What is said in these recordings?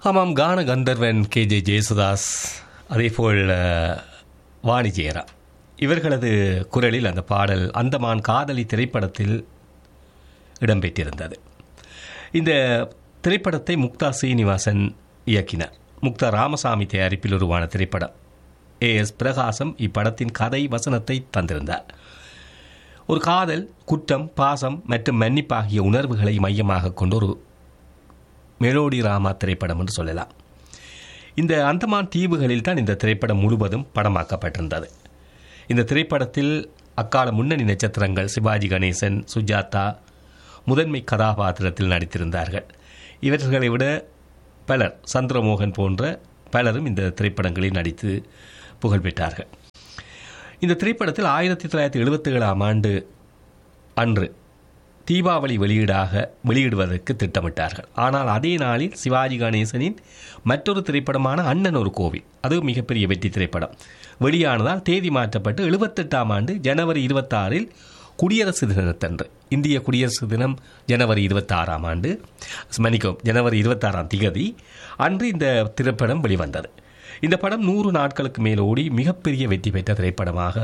ஆமாம் கான கந்தர்வன் K J Yesudas அதேபோல் அஹ், வாணி ஜெயரா இவர்களது குரலில் அந்த பாடல் அந்தமான் காதலி திரைப்படத்தில் இடம்பெற்றிருந்தது இந்த திரைப்படத்தை முக்தா சீனிவாசன் இயக்கினார் முக்தா ராமசாமி தயாரிப்பில் உருவான திரைப்படம் ஏ எஸ் பிரகாசம் இப்படத்தின் கதை வசனத்தை தந்திருந்தார் ஒரு காதல் குற்றம் பாசம் மற்றும் மன்னிப்பு ஆகிய உணர்வுகளை மையமாக கொண்டு ஒரு மெலோடி ராமா திரைப்படம் என்று சொல்லலாம் இந்த அந்தமான் தீவுகளில் தான் இந்த திரைப்படம் முழுவதும் படமாக்கப்பட்டிருந்தது இந்த திரைப்படத்தில் அக்கால முன்னணி நட்சத்திரங்கள் சிவாஜி கணேசன் சுஜாதா முதன்மை கதாபாத்திரத்தில் நடித்திருந்தார்கள் இவர்களை விட பலர் சந்திரமோகன் போன்ற பலரும் இந்த திரைப்படங்களில் நடித்து புகழ் பெற்றார்கள் இந்த திரைப்படத்தில் ஆயிரத்தி தொள்ளாயிரத்தி எழுபத்தி ஏழாம் ஆண்டு அன்று தீபாவளி வெளியீடாக வெளியிடுவதற்கு திட்டமிட்டார்கள் ஆனால் அதே நாளில் சிவாஜி கணேசனின் மற்றொரு திரைப்படமான அண்ணன் ஒரு கோவில் அது மிகப்பெரிய வெற்றி திரைப்படம் வெளியானதால் தேதி மாற்றப்பட்டு எழுபத்தெட்டாம் ஆண்டு ஜனவரி இருபத்தாறில் குடியரசு தினத்தன்று இந்திய குடியரசு தினம் ஜனவரி இருபத்தாறாம் ஆண்டு மன்னிக்கவும் ஜனவரி இருபத்தாறாம் திகதி அன்று இந்த திரைப்படம் வெளிவந்தது இந்த படம் நூறு நாட்களுக்கு மேல் ஓடி மிகப்பெரிய வெற்றி பெற்ற திரைப்படமாக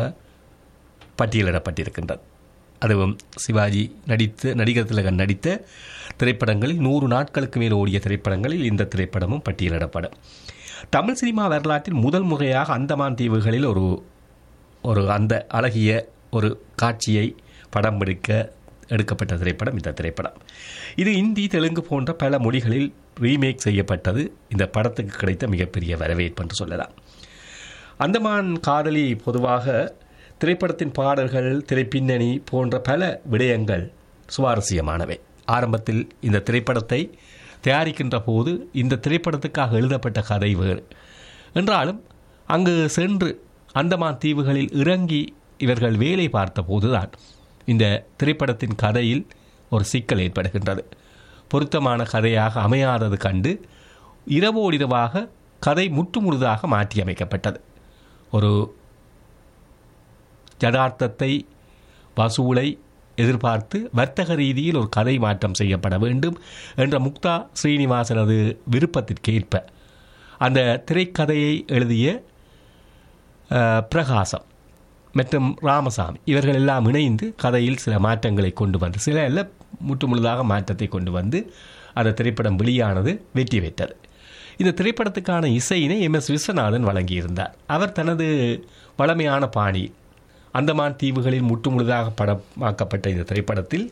பட்டியலிடப்பட்டிருக்கின்றது அதுவும் சிவாஜி நடித்த நடிகர் திலகன் நடித்த திரைப்படங்களில் நூறு நாட்களுக்கு மேல் ஓடிய திரைப்படங்களில் இந்த திரைப்படமும் பட்டியலிடப்படும் தமிழ் சினிமா வரலாற்றில் முதல் முறையாக அந்தமான் தீவுகளில் ஒரு ஒரு அந்த அழகிய ஒரு காட்சியை படம் பிடிக்க எடுக்கப்பட்ட திரைப்படம் இந்த திரைப்படம் இது இந்தி தெலுங்கு போன்ற பல மொழிகளில் ரீமேக் செய்யப்பட்டது இந்த படத்துக்கு கிடைத்த மிகப்பெரிய வரவேற்பு என்று சொல்லலாம் அந்தமான் காதலி பொதுவாக திரைப்படத்தின் பாடல்கள் திரைப்பின்னணி போன்ற பல விடயங்கள் சுவாரஸ்யமானவை ஆரம்பத்தில் இந்த திரைப்படத்தை தயாரிக்கின்ற போது இந்த திரைப்படத்துக்காக எழுதப்பட்ட கதை வேறு என்றாலும் அங்கு சென்று அந்தமான் தீவுகளில் இறங்கி இவர்கள் வேலை பார்த்தபோதுதான் இந்த திரைப்படத்தின் கதையில் ஒரு சிக்கல் ஏற்படுகின்றது பொருத்தமான கதையாக அமையாதது கண்டு இரவோடிரவாக கதை முற்றுமுழுதாக மாற்றியமைக்கப்பட்டது ஒரு யதார்த்தத்தை வசூலை எதிர்பார்த்து வர்த்தக ரீதியில் ஒரு கதை மாற்றம் செய்யப்பட வேண்டும் என்ற முக்தா ஸ்ரீனிவாசனது விருப்பத்திற்கேற்ப அந்த திரைக்கதையை எழுதிய அஹ், பிரகாசம் மற்றும் ராமசாமி இவர்கள் எல்லாம் இணைந்து கதையில் சில மாற்றங்களை கொண்டு வந்து சில அல்ல முற்றுமுழுதாக மாற்றத்தை கொண்டு வந்து அந்த திரைப்படம் வெளியானது வெற்றி பெற்றது இந்த திரைப்படத்துக்கான இசையினை எம் எஸ் விஸ்வநாதன் வழங்கியிருந்தார் அவர் தனது வளமையான பாணி அந்தமான் தீவுகளில் முற்றுமுழுதாக படமாக்கப்பட்ட இந்த திரைப்படத்தில்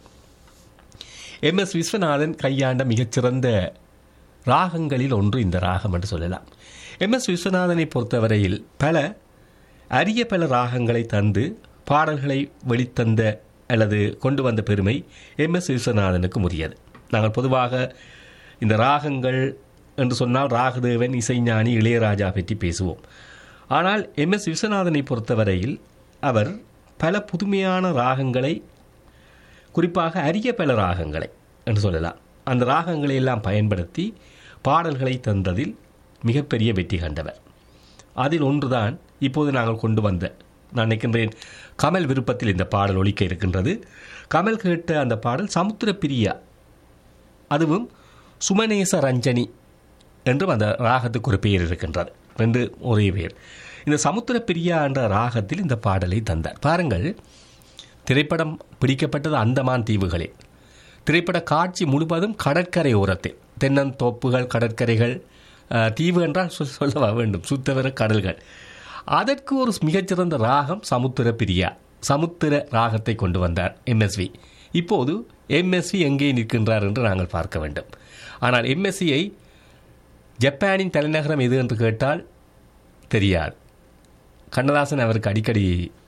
எம் எஸ் விஸ்வநாதன் கையாண்ட மிகச்சிறந்த ராகங்களில் ஒன்று இந்த ராகம் என்று சொல்லலாம் எம் எஸ் விஸ்வநாதனை பொறுத்தவரையில் பல அரிய பல ராகங்களை தந்து பாடல்களை வெளித்தந்த அல்லது கொண்டு வந்த பெருமை எம் எஸ் விஸ்வநாதனுக்கு உரியது நாங்கள் பொதுவாக இந்த ராகங்கள் என்று சொன்னால் ராகதேவன் இசைஞானி இளையராஜா பற்றி பேசுவோம் ஆனால் எம் எஸ் விஸ்வநாதனை பொறுத்தவரையில் அவர் பல புதுமையான ராகங்களை குறிப்பாக அரிய பல ராகங்களை என்று சொல்லலாம் அந்த ராகங்களை எல்லாம் பயன்படுத்தி பாடல்களை தந்ததில் மிகப்பெரிய வெற்றி கண்டவர் அதில் ஒன்றுதான் இப்போது நாங்கள் கொண்டு வந்த நான் நினைக்கின்றேன் கமல் விருப்பத்தில் இந்த பாடல் ஒலிக்க இருக்கின்றது கமல் கேட்ட அந்த பாடல் சமுத்திரப்பிரியா அதுவும் சுமநேச ரஞ்சனி என்றும் அந்த ராகத்துக்கு ஒரு பெயர் இருக்கின்றது ரெண்டு ஒரே பெயர் இந்த சமுத்திரப்பிரியா என்ற ராகத்தில் இந்த பாடலை தந்தார் பாருங்கள் திரைப்படம் பிடிக்கப்பட்டது அந்தமான் தீவுகளில் திரைப்பட காட்சி முழுவதும் கடற்கரை ஓரத்தில் தென்னந்தோப்புகள் கடற்கரைகள் அஹ், தீவு என்றால் சொல் சொல்ல வேண்டும் சுத்தவர கடல்கள் அதற்கு ஒரு மிகச்சிறந்த ராகம் சமுத்திர பிரியா சமுத்திர ராகத்தை கொண்டு வந்தார் எம்எஸ்வி இப்போது எம்எஸ்வி எங்கே நிற்கின்றார் என்று நாங்கள் பார்க்க வேண்டும் ஆனால் எம்எஸ்சியை ஜப்பானின் தலைநகரம் எது என்று கேட்டால் தெரியாது கண்ணதாசன் அவருக்கு அடிக்கடி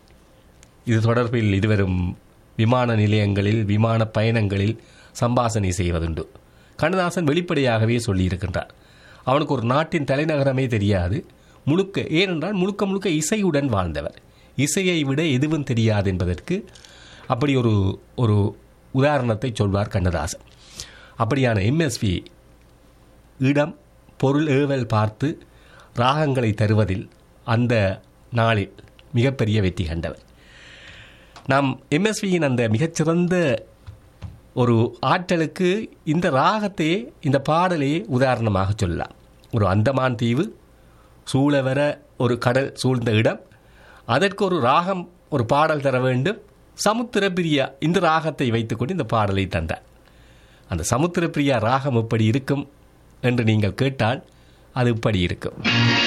இது தொடர்பில் இதுவரும் விமான நிலையங்களில் விமான பயணங்களில் சம்பாசனை செய்வதுண்டு கண்ணதாசன் வெளிப்படையாகவே சொல்லியிருக்கின்றார் அவனுக்கு ஒரு நாட்டின் தலைநகரமே தெரியாது முழுக்க ஏனென்றால் முழுக்க முழுக்க இசையுடன் வாழ்ந்தவர் இசையை விட எதுவும் தெரியாது என்பதற்கு அப்படி ஒரு ஒரு உதாரணத்தை சொல்வார் கண்ணதாசன் அப்படியான எம்எஸ்வி இடம் பொருள் ஏவல் பார்த்து ராகங்களை தருவதில் அந்த நாளில் மிகப்பெரிய வெற்றி கண்டவர் நாம் எம்எஸ்வியின் அந்த மிகச்சிறந்த ஒரு ஆற்றலுக்கு இந்த ராகத்தையே இந்த பாடலையே உதாரணமாக சொல்லலாம் ஒரு அந்தமான் தீவு சூழ வர ஒரு கடல் சூழ்ந்த இடம் அதற்கு ஒரு ராகம் ஒரு பாடல் தர வேண்டும் சமுத்திரப்பிரியா இந்த ராகத்தை வைத்துக்கொண்டு இந்த பாடலை தந்தார் அந்த சமுத்திரப்பிரியா ராகம் எப்படி இருக்கும் என்று நீங்கள் கேட்டால் அது இப்படி இருக்கும்